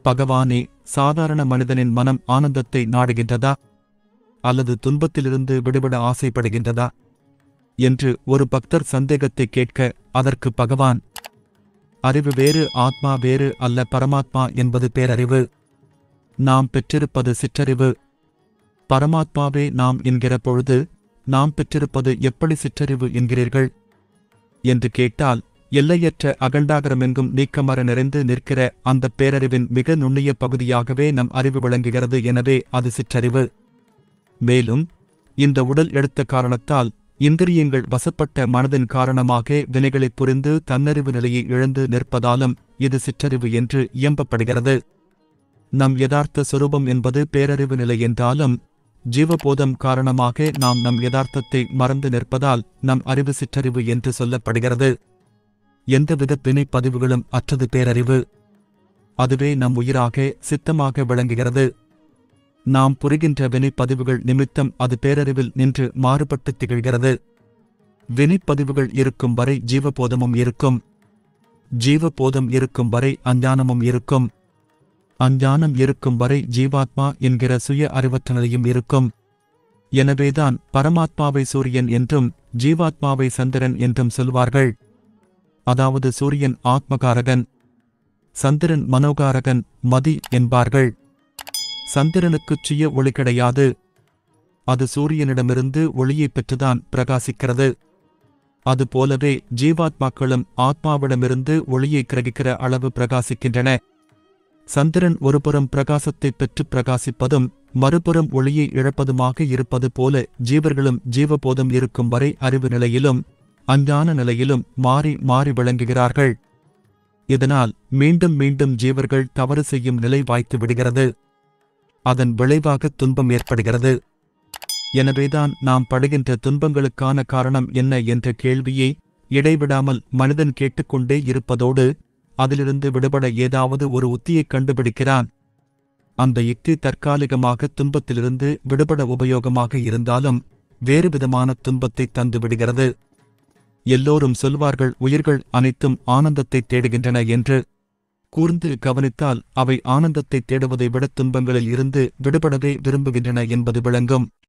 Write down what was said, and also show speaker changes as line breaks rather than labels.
பகவானே சாதாரண மனிதனின் மனம் ஆனந்தத்தை நாடுகின்றதா அல்லது துன்பத்திலிருந்து விடுபட ஆசைப்படுகின்றதா என்று ஒரு பக்தர் சந்தேகத்தை கேட்க அதற்கு பகவான் அறிவு வேறு ஆத்மா வேறு அல்ல பரமாத்மா என்பது பேரறிவு நாம் பெற்றிருப்பது சிற்றறிவு பரமாத்மாவே நாம் என்கிற பொழுது நாம் பெற்றிருப்பது எப்படி சிற்றறிவு என்கிறீர்கள் என்று கேட்டால் எல்லையற்ற அகண்டாகரமெங்கும் நீக்கமர நிறைந்து நிற்கிற அந்த பேரறிவின் மிக நுண்ணிய பகுதியாகவே நம் அறிவு விளங்குகிறது எனவே அது சிற்றறிவு மேலும் இந்த உடல் எடுத்த காரணத்தால் இந்திரியங்கள் வசப்பட்ட மனதின் காரணமாக வினைகளைப் புரிந்து தன்னறிவு நிலையை இழந்து நிற்பதாலும் இது சிற்றறிவு என்று இயம்பப்படுகிறது நம் யதார்த்த சொரூபம் என்பது பேரறிவு நிலை என்றாலும் ஜீவபோதம் காரணமாக நாம் நம் யதார்த்தத்தை மறந்து நிற்பதால் நம் அறிவு சிற்றறிவு என்று சொல்லப்படுகிறது எந்தவித வினை பதிவுகளும் அற்றது பேரறிவு அதுவே நம் உயிராக சித்தமாக விளங்குகிறது நாம் புரிகின்ற வினைப்பதிவுகள் நிமித்தம் அது பேரறிவில் நின்று மாறுபட்டு திகழ்கிறது வினைப்பதிவுகள் இருக்கும் வரை ஜீவபோதமும் இருக்கும் ஜீவபோதம் இருக்கும் வரை அஞ்ஞானமும் இருக்கும் அஞ்ஞானம் இருக்கும் வரை ஜீவாத்மா என்கிற சுய அறிவற்ற நிலையும் இருக்கும் எனவேதான் பரமாத்மாவை சூரியன் என்றும் ஜீவாத்மாவை சந்திரன் என்றும் சொல்வார்கள் அதாவது சூரியன் ஆத்மகாரகன் சந்திரன் மனோகாரகன் மதி என்பார்கள் சந்திரனுக்குச் சுய ஒளி கிடையாது அது சூரியனிடமிருந்து ஒளியைப் பெற்றுதான் பிரகாசிக்கிறது அதுபோலவே ஜீவாத்மாக்களும் ஆத்மாவிடமிருந்து ஒளியை கிரகிக்கிற அளவு பிரகாசிக்கின்றன சந்திரன் ஒருபுறம் பிரகாசத்தைப் பெற்று பிரகாசிப்பதும் மறுபுறம் ஒளியை இழப்பதுமாக இருப்பது போல ஜீவர்களும் ஜீவபோதம் இருக்கும் வரை அறிவு நிலையிலும் அஞ்ஞான நிலையிலும் மாறி மாறி விளங்குகிறார்கள் இதனால் மீண்டும் மீண்டும் ஜீவர்கள் தவறு செய்யும் நிலை வாய்த்து விடுகிறது அதன் விளைவாக துன்பம் ஏற்படுகிறது எனவேதான் நாம் படுகின்ற துன்பங்களுக்கான காரணம் என்ன என்ற கேள்வியை இடைவிடாமல் மனிதன் கேட்டுக்கொண்டே இருப்பதோடு அதிலிருந்து விடுபட ஏதாவது ஒரு உத்தியைக் கண்டுபிடிக்கிறான் அந்த யுக்தி தற்காலிகமாக துன்பத்திலிருந்து விடுபட உபயோகமாக இருந்தாலும் வேறுவிதமான துன்பத்தை தந்து விடுகிறது எல்லோரும் சொல்வார்கள் உயிர்கள் அனைத்தும் ஆனந்தத்தை தேடுகின்றன என்று கூர்ந்து கவனித்தால் அவை ஆனந்தத்தை தேடுவதை விட துன்பங்களில் இருந்து விடுபடவே விரும்புகின்றன என்பது விளங்கும்